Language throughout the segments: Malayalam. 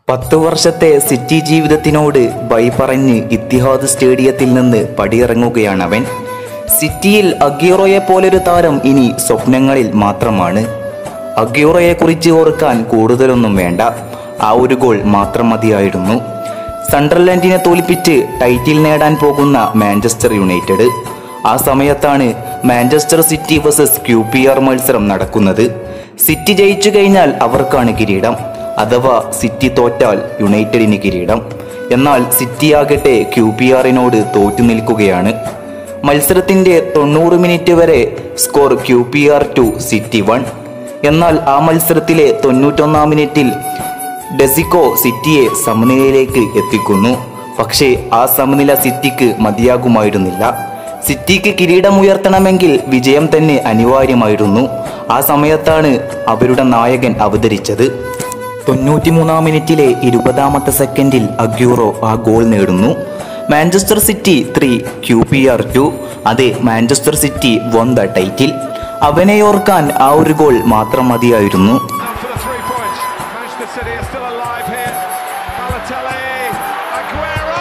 പത്തു വർഷത്തെ സിറ്റി ജീവിതത്തിനോട് ബൈ പറഞ്ഞ് ഇത്തിഹാദ് സ്റ്റേഡിയത്തിൽ നിന്ന് പടിയിറങ്ങുകയാണവൻ സിറ്റിയിൽ അഗ്യൂറോയെ പോലൊരു താരം ഇനി സ്വപ്നങ്ങളിൽ മാത്രമാണ് അഗ്യൂറോയെ കുറിച്ച് ഓർക്കാൻ കൂടുതലൊന്നും വേണ്ട ആ ഒരു ഗോൾ മാത്രം മതിയായിരുന്നു സണ്ടർലാൻഡിനെ തോൽപ്പിച്ച് ടൈറ്റിൽ നേടാൻ പോകുന്ന മാഞ്ചസ്റ്റർ യുണൈറ്റഡ് ആ സമയത്താണ് Manchester City versus Q P R മത്സരം നടക്കുന്നത് സിറ്റി ജയിച്ചു കഴിഞ്ഞാൽ അവർക്കാണ് കിരീടം അഥവാ സിറ്റി തോറ്റാൽ യുണൈറ്റഡിന് കിരീടം എന്നാൽ സിറ്റി ആകട്ടെ ക്യു പി ആറിനോട് തോറ്റു നിൽക്കുകയാണ് മത്സരത്തിന്റെ തൊണ്ണൂറ് മിനിറ്റ് വരെ score Q P R two City one എന്നാൽ ആ മത്സരത്തിലെ തൊണ്ണൂറ്റൊന്നാം മിനിറ്റിൽ ഡെസിക്കോ സിറ്റിയെ സമനിലയിലേക്ക് എത്തിക്കുന്നു പക്ഷേ ആ സമനില സിറ്റിക്ക് മതിയാകുമായിരുന്നില്ല സിറ്റിക്ക് കിരീടം ഉയർത്തണമെങ്കിൽ വിജയം തന്നെ അനിവാര്യമായിരുന്നു ആ സമയത്താണ് അവരുടെ നായകൻ അവതരിച്ചത് തൊണ്ണൂറ്റിമൂന്നാം മിനിറ്റിലെ ഇരുപതാമത്തെ സെക്കൻഡിൽ അഗ്യൂറോ ആ ഗോൾ നേടുന്നു Manchester City three Q P R two അതെ Manchester City won the title അവനെ ഓർക്കാൻ ആ ഒരു ഗോൾ മാത്രം മതിയായിരുന്നു Now for the three points. Manchester City are still alive here. Balotelli, Aguero!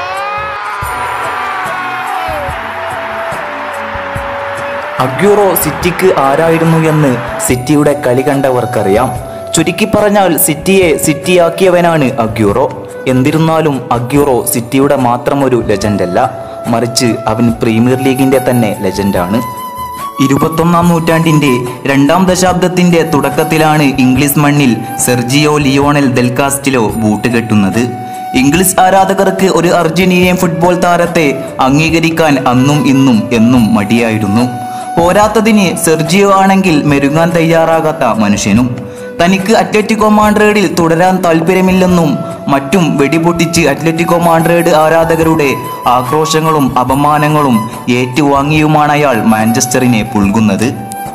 Aguero സിറ്റിക്ക് ആരായിരുന്നു എന്ന് സിറ്റിയുടെ കളി കണ്ടവർക്കറിയാം ചുരുക്കി പറഞ്ഞാൽ സിറ്റിയെ സിറ്റിയാക്കിയവനാണ് അഗ്യൂറോ എന്നിരുന്നാലും അഗ്യൂറോ സിറ്റിയുടെ മാത്രം ഒരു ലെജൻഡല്ല മറിച്ച് അവൻ പ്രീമിയർ ലീഗിന്റെ തന്നെ ലെജൻഡാണ് ഇരുപത്തൊന്നാം നൂറ്റാണ്ടിന്റെ രണ്ടാം ദശാബ്ദത്തിന്റെ തുടക്കത്തിലാണ് ഇംഗ്ലീഷ് മണ്ണിൽ സെർജിയോ ലിയോണൽ ദെൽകാസ്റ്റിലോ ബൂട്ട് കെട്ടുന്നത് ഇംഗ്ലീഷ് ആരാധകർക്ക് ഒരു അർജന്റീനിയൻ ഫുട്ബോൾ താരത്തെ അംഗീകരിക്കാൻ അന്നും ഇന്നും എന്നും മടിയായിരുന്നു പോരാത്തതിന് സെർജിയോ ആണെങ്കിൽ മെരുങ്ങാൻ തയ്യാറാകാത്ത മനുഷ്യനും തനിക്ക് അത്ലറ്റിക്കോ മാഡ്രിഡിൽ തുടരാൻ താല്പര്യമില്ലെന്നും മറ്റും വെടിപൊട്ടിച്ച് അത്ലറ്റിക്കോ മാഡ്രിഡ് ആരാധകരുടെ ആക്രോശങ്ങളും അപമാനങ്ങളും ഏറ്റുവാങ്ങിയുമാണ് അയാൾ മാഞ്ചസ്റ്ററിനെ പുൽകുന്നത്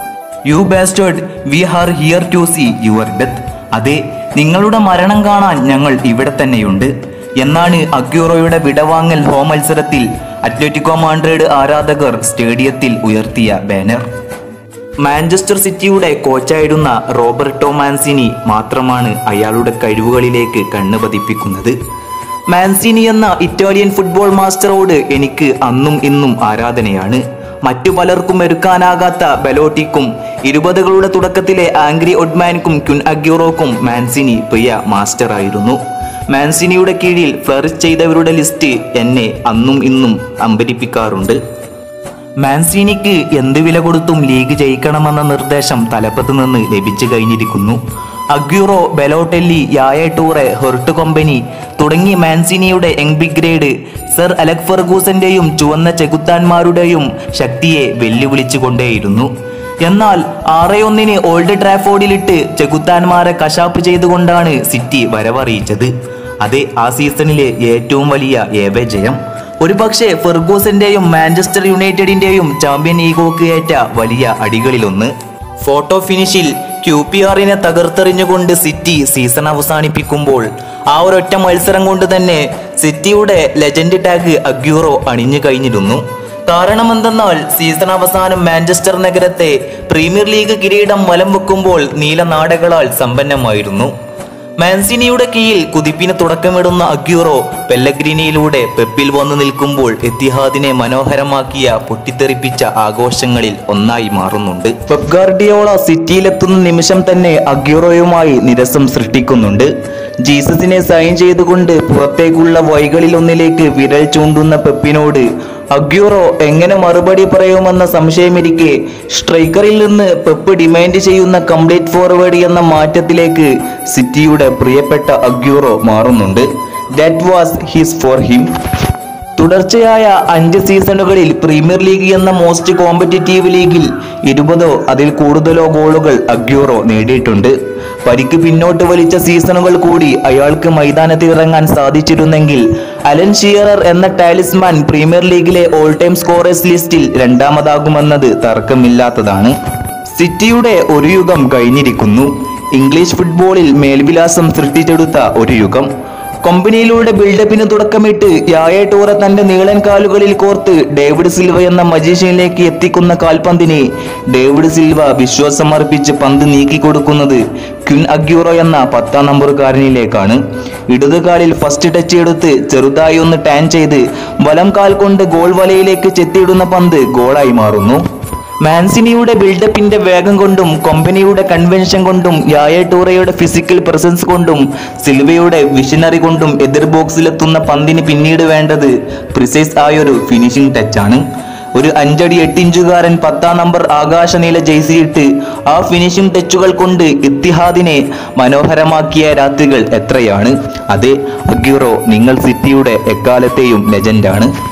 you bastard we are here to see your death അതെ നിങ്ങളുടെ മരണം കാണാൻ ഞങ്ങൾ ഇവിടെ തന്നെയുണ്ട് എന്നാണ് അഗ്യൂറോയുടെ വിടവാങ്ങൽ ഹോം മത്സരത്തിൽ അത്ലറ്റിക്കോ മാഡ്രിഡ് ആരാധകർ സ്റ്റേഡിയത്തിൽ ഉയർത്തിയ ബാനർ മാഞ്ചസ്റ്റർ സിറ്റിയുടെ കോച്ചായിരുന്ന റോബർട്ടോ മാൻസിനി മാത്രമാണ് അയാളുടെ കഴിവുകളിലേക്ക് കണ്ണ് പതിപ്പിക്കുന്നത് മാൻസിനി എന്ന ഇറ്റാലിയൻ ഫുട്ബോൾ മാസ്റ്ററോട് എനിക്ക് അന്നും ഇന്നും ആരാധനയാണ് മറ്റു പലർക്കും ഒരുക്കാനാകാത്ത ബലോട്ടിക്കും ഇരുപതുകളുടെ തുടക്കത്തിലെ ആംഗ്രി ഒഡ്മാൻക്കും ക്യുൻ അഗ്യൂറോക്കും മാൻസിനി പ്രിയ മാസ്റ്ററായിരുന്നു മാൻസിനിയുടെ കീഴിൽ ഫ്ലറിഷ് ചെയ്തവരുടെ ലിസ്റ്റ് എന്നെ അന്നും ഇന്നും അമ്പരിപ്പിക്കാറുണ്ട് മാൻസീനിക്ക് എന്ത് വില കൊടുത്തും ലീഗ് ജയിക്കണമെന്ന നിർദ്ദേശം തലപ്പത്ത് നിന്ന് ലഭിച്ചു കഴിഞ്ഞിരിക്കുന്നു അഗ്യൂറോ ബെലോട്ടെല്ലി യായ ടൂറെ ഹെർട്ട് കമ്പനി തുടങ്ങി മാൻസിനിയുടെ എംബിഗ്രേഡ് സർ അലക് ഫെർഗൂസന്റെയും ചുവന്ന ചെകുത്താന്മാരുടെയും ശക്തിയെ വെല്ലുവിളിച്ചുകൊണ്ടേയിരുന്നു എന്നാൽ ആറ് ഒന്നിന് ഓൾഡ് ട്രാഫോർഡിലിട്ട് ചെകുത്താന്മാരെ കശാപ്പ് ചെയ്തുകൊണ്ടാണ് സിറ്റി വരവറിയിച്ചത് അതെ ആ സീസണിലെ ഏറ്റവും വലിയ ഏവ ജയം ഒരുപക്ഷെ ഫെർഗൂസന്റെയും മാഞ്ചസ്റ്റർ യുണൈറ്റഡിന്റെയും ചാമ്പ്യൻ ഈഗോക്ക് ഏറ്റ വലിയ അടികളിലൊന്ന് ഫോട്ടോ ഫിനിഷിൽ ക്യു പി ആറിനെ തകർത്തെറിഞ്ഞുകൊണ്ട് സിറ്റി സീസൺ അവസാനിപ്പിക്കുമ്പോൾ ആ ഒരൊറ്റ മത്സരം കൊണ്ട് തന്നെ സിറ്റിയുടെ ലെജൻഡ് ടാഗ് അഗ്യൂറോ അണിഞ്ഞു കഴിഞ്ഞിരുന്നു കാരണമെന്തെന്നാൽ സീസൺ അവസാനം മാഞ്ചസ്റ്റർ നഗരത്തെ പ്രീമിയർ ലീഗ് കിരീടം വലം വെക്കുമ്പോൾ നീലനാടകളാൽ സമ്പന്നമായിരുന്നു മാൻസിനിയുടെ കീഴിൽ കുതിപ്പിന് തുടക്കമിടുന്ന അഗ്യൂറോ പെല്ലഗ്രിനിയിലൂടെ പെപ്പിൽ വന്നു നിൽക്കുമ്പോൾ എത്തിഹാദിനെ മനോഹരമാക്കിയ പൊട്ടിത്തെറിപ്പിച്ച ആഘോഷങ്ങളിൽ ഒന്നായി മാറുന്നുണ്ട് പെപ് ഗാർഡിയോള സിറ്റിയിലെത്തുന്ന നിമിഷം തന്നെ അഗ്യൂറോയുമായി നിരസം സൃഷ്ടിക്കുന്നുണ്ട് ജീസസിനെ സൈൻ ചെയ്തുകൊണ്ട് പുറത്തേക്കുള്ള വഴികളിലൊന്നിലേക്ക് വിരൽ ചൂണ്ടുന്ന പെപ്പിനോട് അഗ്യൂറോ എങ്ങനെ മറുപടി പറയുമെന്ന സംശയമിരിക്കെ സ്ട്രൈക്കറിൽ നിന്ന് പെപ്പ് ഡിമാൻഡ് ചെയ്യുന്ന കംപ്ലീറ്റ് ഫോർവേഡ് എന്ന മാറ്റത്തിലേക്ക് സിറ്റിയുടെ പ്രിയപ്പെട്ട അഗ്യൂറോ മാറുന്നുണ്ട് that was his for him തുടർച്ചയായ അഞ്ച് സീസണുകളിൽ പ്രീമിയർ ലീഗ് എന്ന മോസ്റ്റ് കോമ്പറ്റിറ്റീവ് ലീഗിൽ ഇരുപതോ അതിൽ കൂടുതലോ ഗോളുകൾ അഗ്യൂറോ നേടിയിട്ടുണ്ട് പരിക്ക് പിന്നോട്ട് വലിച്ച സീസണുകൾ കൂടി അയാൾക്ക് മൈതാനത്തിൽ ഇറങ്ങാൻ സാധിച്ചിരുന്നെങ്കിൽ അലൻ ഷിയറർ എന്ന ടാലിസ്മാൻ പ്രീമിയർ ലീഗിലെ ഓൾ ടൈം സ്കോറേഴ്സ് ലിസ്റ്റിൽ രണ്ടാമതാകുമെന്നത് തർക്കമില്ലാത്തതാണ് സിറ്റിയുടെ ഒരു യുഗം കഴിഞ്ഞിരിക്കുന്നു ഇംഗ്ലീഷ് ഫുട്ബോളിൽ മേൽവിലാസം സൃഷ്ടിച്ചെടുത്ത ഒരു യുഗം കമ്പനിയിലൂടെ ബിൽഡപ്പിന് തുടക്കമിട്ട് യായ ടൂറ തന്റെ നീളൻ കാലുകളിൽ കോർത്ത് ഡേവിഡ് സിൽവ എന്ന മജീഷ്യനിലേക്ക് എത്തിക്കുന്ന കാൽപന്തിനെ ഡേവിഡ് സിൽവ വിശ്വാസമർപ്പിച്ച് പന്ത് നീക്കിക്കൊടുക്കുന്നത് ക്വിൻ അഗ്യൂറോ എന്ന പത്താം നമ്പറുകാരനിലേക്കാണ് ഇടതുകാലിൽ ഫസ്റ്റ് ടച്ച് എടുത്ത് ചെറുതായി ഒന്ന് ടാൻ ചെയ്ത് വലം കാൽ കൊണ്ട് ഗോൾ വലയിലേക്ക് ചെത്തിയിടുന്ന പന്ത് ഗോളായി മാറുന്നു മാൻസിനിയുടെ ബിൽഡപ്പിന്റെ വേഗം കൊണ്ടും കമ്പനിയുടെ കൺവെൻഷൻ കൊണ്ടും യായ ടൂറയുടെ ഫിസിക്കൽ പ്രസൻസ് കൊണ്ടും സിൽവയുടെ വിഷനറി കൊണ്ടും എതിർ ബോക്സിലെത്തുന്ന പന്തിന് പിന്നീട് വേണ്ടത് പ്രിസൈസ് ആയൊരു ഫിനിഷിംഗ് ടച്ചാണ് ഒരു അഞ്ചടി എട്ടിഞ്ചുകാരൻ പത്താം നമ്പർ ആകാശനീല ജെയ്സിയിട്ട് ആ ഫിനിഷിംഗ് ടച്ചുകൾ കൊണ്ട് ഇത്തിഹാദിനെ മനോഹരമാക്കിയ രാത്രികൾ എത്രയാണ് അതെ അഗ്യൂറോ നിങ്ങൾ സിറ്റിയുടെ എക്കാലത്തെയും ലെജൻഡാണ്